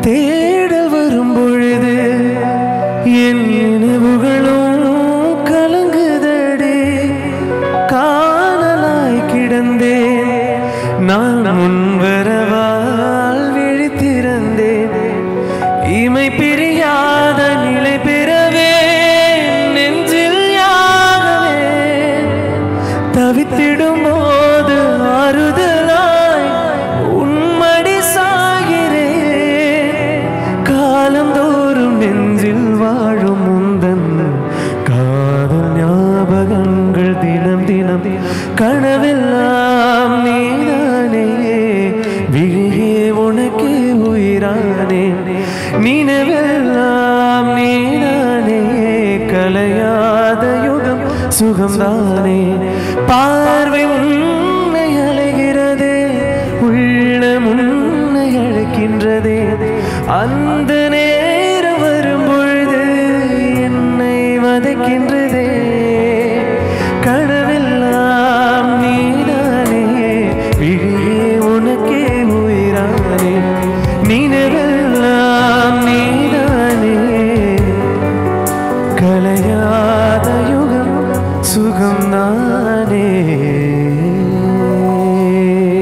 தேடல் வரும் பொழுது என் நினைவுகளும் கலங்குதடி காணலாய் கிடந்தேன் நான் முன்வரவால் விழித்திருந்தேன் இமை பிரியாத நிலை பெறவே நெஞ்சில் யாகவே தவித்திடும் போது ஆறுதலாய் உன்மடி சாகிறேன் காலந்தோறும் நெஞ்சில் வாழும் முந்தன் காதல் ஞாபகங்கள் தினம் தினம் கனவெல்லாம் நீதானே விழியே உனக்கு உயிரானே நினைவெல்லாம் நீதானே கலையாத யுகம் சுகம்தானே பார்வை உன்னை அலைகிறது உள்ள முன்னை அழைக்கின்றதே அந்த நேரம் வரும் பொழுது என்னை வதைக்கின்றதே கனவெல்லாம் நீதானே விழியே உனக்கே உயிரானே நினைவெல்லாம் நீதானே கலையாத யுகம் சுகம் நானே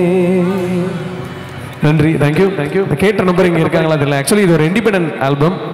நன்றி தேங்க்யூ தேங்க்யூ கேட்ட நம்பர் இங்கே இருக்காங்களா தெரியல ஆக்சுவலி இது ஒரு இண்டிபெண்டன்ட் ஆல்பம்